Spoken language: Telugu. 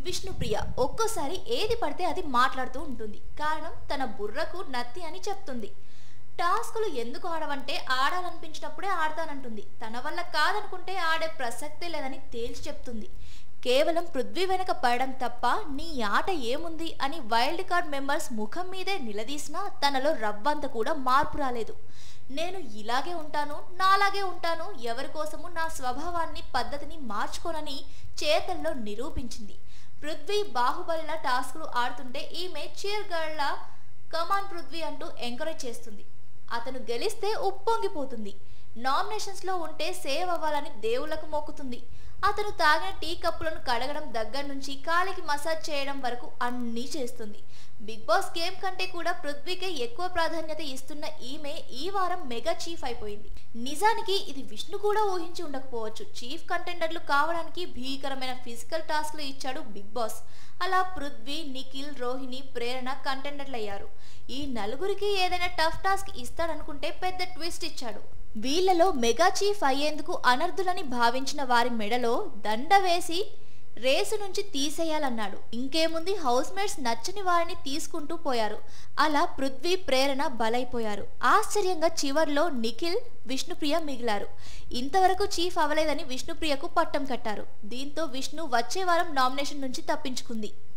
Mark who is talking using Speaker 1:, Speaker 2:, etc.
Speaker 1: విష్ణుప్రియ ఒక్కోసారి ఏది పడితే అది మాట్లాడుతూ ఉంటుంది కారణం తన బుర్రకు నత్తి అని చెప్తుంది టాస్కులు ఎందుకు ఆడవంటే ఆడాలనిపించినప్పుడే ఆడతానంటుంది తన వల్ల కాదనుకుంటే ఆడే ప్రసక్తే లేదని తేల్చి చెప్తుంది కేవలం పృథ్వీ వెనక పడడం తప్ప నీ ఆట ఏముంది అని వైల్డ్ కార్డ్ మెంబర్స్ ముఖం మీదే నిలదీసినా తనలో రవ్వంత కూడా మార్పు రాలేదు నేను ఇలాగే ఉంటాను నాలాగే ఉంటాను ఎవరి కోసము నా స్వభావాన్ని పద్ధతిని మార్చుకోనని చేతల్లో నిరూపించింది పృథ్వీ బాహుబలిల టాస్కులు ఆడుతుంటే ఈమె చీర్ గర్ల్లా కమాన్ పృథ్వీ అంటూ ఎంకరేజ్ చేస్తుంది అతను గెలిస్తే ఉప్పొంగిపోతుంది నామినేషన్స్ లో ఉంటే సేవ్ అవ్వాలని దేవుళ్లకు మొక్కుతుంది అతను తాగిన టీ కప్పులను కడగడం దగ్గర నుంచి కాలికి మసాజ్ చేయడం వరకు అన్నీ చేస్తుంది బిగ్ బాస్ గేమ్ కంటే కూడా పృథ్వీకే ఎక్కువ ప్రాధాన్యత ఇస్తున్న ఈమె ఈ వారం మెగా చీఫ్ అయిపోయింది నిజానికి ఇది విష్ణు కూడా ఊహించి ఉండకపోవచ్చు చీఫ్ కంటెండర్లు కావడానికి భీకరమైన ఫిజికల్ టాస్క్లు ఇచ్చాడు బిగ్ బాస్ అలా పృథ్వీ నిఖిల్ రోహిణి ప్రేరణ కంటెండర్లు అయ్యారు ఈ నలుగురికి ఏదైనా టఫ్ టాస్క్ ఇస్తాడనుకుంటే పెద్ద ట్విస్ట్ ఇచ్చాడు వీళ్ళలో మెగా చీఫ్ అయ్యేందుకు అనర్ధులని భావించిన వారి మెడలో దండ వేసి రేసు నుంచి తీసేయాలన్నాడు ఇంకేముంది హౌస్ మేట్స్ నచ్చని వారిని తీసుకుంటూ పోయారు అలా పృథ్వీ ప్రేరణ బలైపోయారు ఆశ్చర్యంగా చివర్లో నిఖిల్ విష్ణుప్రియ మిగిలారు ఇంతవరకు చీఫ్ అవ్వలేదని విష్ణుప్రియకు పట్టం కట్టారు దీంతో విష్ణు వచ్చే వారం నామినేషన్ నుంచి తప్పించుకుంది